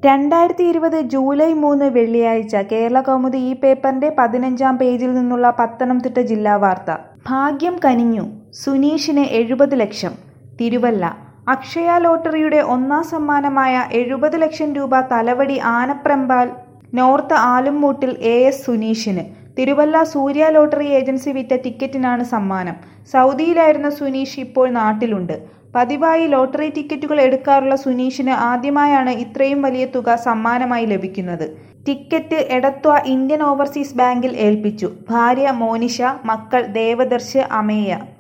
രണ്ടായിരത്തി ഇരുപത് ജൂലൈ മൂന്ന് വെള്ളിയാഴ്ച കേരളകൗമുദി ഈ പേപ്പറിന്റെ പതിനഞ്ചാം പേജിൽ നിന്നുള്ള പത്തനംതിട്ട ജില്ലാ വാർത്ത ഭാഗ്യം കനിഞ്ഞു സുനീഷിന് എഴുപത് ലക്ഷം തിരുവല്ല അക്ഷയ ലോട്ടറിയുടെ ഒന്നാം സമ്മാനമായ എഴുപത് ലക്ഷം രൂപ Thalavady Anaprambal north Alummoottil A S സുനീഷിന് തിരുവല്ല സൂര്യ ലോട്ടറി ഏജൻസി വിറ്റ ടിക്കറ്റിനാണ് സമ്മാനം സൗദിയിലായിരുന്ന സുനീഷ് ഇപ്പോൾ നാട്ടിലുണ്ട് പതിവായി ലോട്ടറി ടിക്കറ്റുകൾ എടുക്കാറുള്ള സുനീഷിന് ആദ്യമായാണ് ഇത്രയും വലിയ തുക സമ്മാനമായി ലഭിക്കുന്നത് ടിക്കറ്റ് എടത്വ ഇന്ത്യൻ ഓവർസീസ് ബാങ്കിൽ ഏൽപ്പിച്ചു ഭാര്യ മോനിഷ മക്കൾ ദേവദർശ് അമേയ